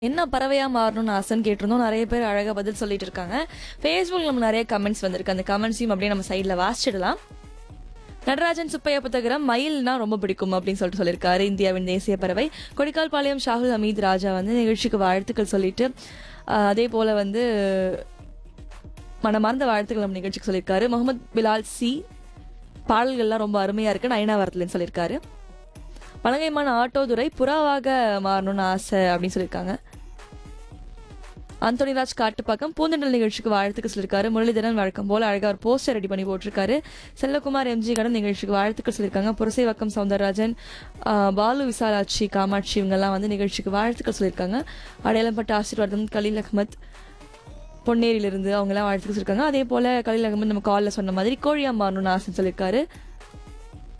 என்ன பறவையா மாறணும்னு ஆசைன்னு கேட்டிருந்தோம் நிறைய பேர் அழகா பதில் சொல்லிட்டு இருக்காங்க ஃபேஸ்புக் நம்ம நிறைய கமெண்ட்ஸ் வந்திருக்கு அந்த கமெண்ட்ஸையும் அப்படியே நம்ம சைடில் வாசிச்சிடலாம் நடராஜன் சுப்பையா புத்தகரம் மயில்னா ரொம்ப பிடிக்கும் அப்படின்னு சொல்லிட்டு சொல்லியிருக்காரு இந்தியாவின் தேசிய பறவை கொடிக்கால் பாளையம் ஷாகுல் ஹமீத் ராஜா வந்து நிகழ்ச்சிக்கு வாழ்த்துக்கள் சொல்லிட்டு ஆஹ், அதே போல வந்து மனமார்ந்த வாழ்த்துக்கள் நம்ம நிகழ்ச்சிக்கு சொல்லியிருக்காரு முகமது பிலால் சி பாடல்கள்லாம் ரொம்ப அருமையா இருக்கு நயனாவரத்துலன்னு சொல்லியிருக்காரு பழங்கைமான ஆட்டோதுரை புறாவாக மாறணும்னு ஆசை அப்படின்னு சொல்லியிருக்காங்க அந்தோனிராஜ் காட்டுப்பாக்கம் பூந்தண்டல் நிகழ்ச்சிக்கு வாழ்த்துக்கு சொல்லியிருக்காரு முரளிதரன் வழக்கம் போல அழகா ஒரு போஸ்டர் ரெடி பண்ணி போட்டிருக்காரு செல்லகுமார் எம்ஜி கடன் நிகழ்ச்சிக்கு வாழ்த்துக்கள் சொல்லியிருக்காங்க புரசைவக்கம் சவுந்தரராஜன் ஆஹ், பாலு விசாலாட்சி காமாட்சி இவங்கெல்லாம் வந்து நிகழ்ச்சிக்கு வாழ்த்துக்கள் சொல்லியிருக்காங்க அடையாளப்பட்ட ஆசீர்வாதம் கலீல் அஹ்மத் பொன்னேரியிலிருந்து அவங்கெல்லாம் வாழ்த்துக்கள் சொல்லியிருக்காங்க அதே போல கலீல் அகமது நம்ம காலில் சொன்ன மாதிரி கோழியா மாறணும்னு ஆசை சொல்லியிருக்காரு